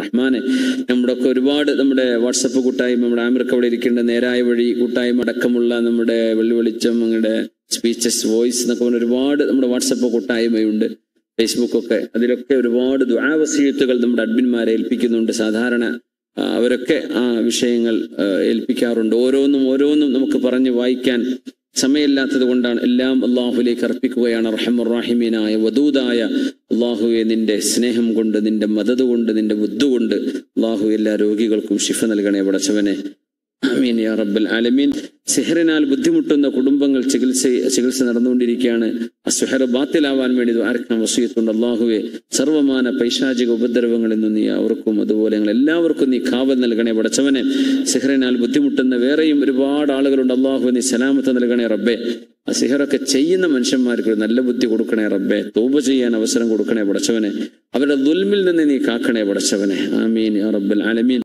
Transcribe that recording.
റഹ്മാനെ നമ്മുടെ ഒക്കെ ഒരുപാട് നമ്മുടെ വാട്സപ്പ് കൂട്ടായ്മ നമ്മുടെ ആമിർക്ക് അവിടെ ഇരിക്കേണ്ട നേരായ വഴി കൂട്ടായ്മ അടക്കമുള്ള നമ്മുടെ വെള്ളി വെളിച്ചം നമ്മുടെ സ്പീച്ചസ് വോയിസ് എന്നൊക്കെ പറഞ്ഞ ഒരുപാട് നമ്മുടെ വാട്സപ്പ് കൂട്ടായ്മയുണ്ട് ഫേസ്ബുക്കൊക്കെ അതിലൊക്കെ ഒരുപാട് ദുആവസീയത്തുകൾ നമ്മുടെ അഡ്മിന്മാരെ ഏൽപ്പിക്കുന്നുണ്ട് സാധാരണ ആ, അവരൊക്കെ ആ വിഷയങ്ങൾ ആ, ഏൽപ്പിക്കാറുണ്ട് ഓരോന്നും ഓരോന്നും നമുക്ക് പറഞ്ഞ് വായിക്കാൻ സമയമില്ലാത്തത് കൊണ്ടാണ് എല്ലാം അള്ളാഹുലേക്ക് അർപ്പിക്കുകയാണ് റഹമുറാഹിമീനായ വദൂദായ അള്ളാഹുവെ നിന്റെ സ്നേഹം കൊണ്ട് നിന്റെ മദത് കൊണ്ട് നിന്റെ ബുദ്ധു കൊണ്ട് അള്ളാഹു എല്ലാ രോഗികൾക്കും ശിഫ നൽകണേ പടച്ചവനെ ആമീൻ യാ റബ്ബൽ ആലമീൻ സിഹറിനാൽ ബുദ്ധിമുട്ടുന്ന കുടുംബങ്ങൾ ചികിത്സ ചികിത്സ നടന്നുകൊണ്ടിരിക്കുകയാണ് ആ സുഹർ ബാത്തിലാവാൻ വേണ്ടി ആർക്കും വസീയത്തുണ്ട് അള്ളാഹുവെ സർവമാന പൈശാചിക ഉപദ്രവങ്ങളിൽ നിന്ന് നീ അവർക്കും അതുപോലെ ഞങ്ങൾ എല്ലാവർക്കും നീ കാവൽ നൽകണേ പടച്ചവനെ സിഹറിനാൽ ബുദ്ധിമുട്ടുന്ന വേറെയും ഒരുപാട് ആളുകളുണ്ട് അള്ളാഹു നീ സലാമത്ത് നൽകണേ റബ്ബെ ആ സിഹറൊക്കെ ചെയ്യുന്ന മനുഷ്യന്മാർക്ക് ഒരു നല്ല ബുദ്ധി കൊടുക്കണേ റബ്ബെ തോപ ചെയ്യാൻ അവസരം കൊടുക്കണേ പടച്ചവനെ അവരുടെ ദുൽമിൽ നിന്ന് നീ കാക്കണേ പടച്ചവനെ ആമീൻ യാ റബ്ബൽ ആലമീൻ